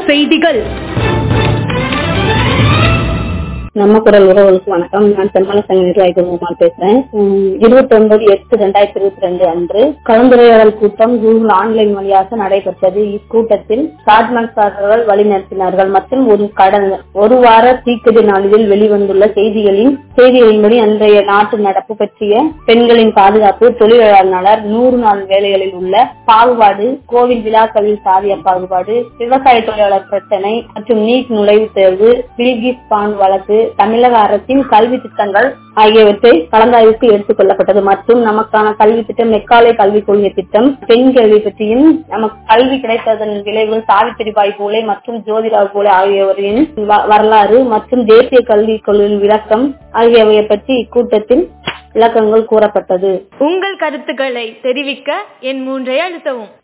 செய்திகள் நம்ம குரல் உறவுகளுக்கு வணக்கம் நான் செம்மல சங்க நிர்வாகி குருமால் பேசுறேன் இருபத்தி ஒன்பது எட்டு ரெண்டாயிரத்தி இருபத்தி ரெண்டு அன்று கலந்துரையாடல் கூட்டம் கூகுள் ஆன்லைன் வழியாக நடைபெற்றது இக்கூட்டத்தில் சாட்மன்சாரர்கள் வழிநடத்தினார்கள் மற்றும் ஒரு கடந்த ஒரு வார தீக்கதி நாளில் வெளிவந்துள்ள செய்திகளின் செய்திகளின்படி அன்றைய நாட்டு நடப்பு பற்றிய பெண்களின் பாதுகாப்பு தொழிலாளர் நலர் நூறு நாள் வேலைகளில் உள்ள பாகுபாடு கோவில் விழாக்களில் சாதிய பாகுபாடு விவசாய தொழிலாளர் பிரச்சனை மற்றும் நீட் நுழைவுத் தேர்வு பில்கிஸ் பான் வழக்கு தமிழக அரசின் கல்வி திட்டங்கள் ஆகியவற்றை கலந்தாய்வுக்கு எடுத்துக் கொள்ளப்பட்டது மற்றும் நமக்கான கல்வி திட்டம் மெக்காலை கல்விக் கொள்கை திட்டம் பெண் கல்வி பற்றியும் நமக்கு கல்வி கிடைத்ததன் விளைவு சாவித்திரிபாய் போலே மற்றும் ஜோதிராவ் போலே ஆகியோரின் வ- வரலாறு மற்றும் தேசிய கல்விக் கொள்கையின் விளக்கம் ஆகியவை பற்றி இக்கூட்டத்தில் விளக்கங்கள் கூறப்பட்டது உங்கள் கருத்துக்களை தெரிவிக்க என் மூன்றை அழுத்தவும்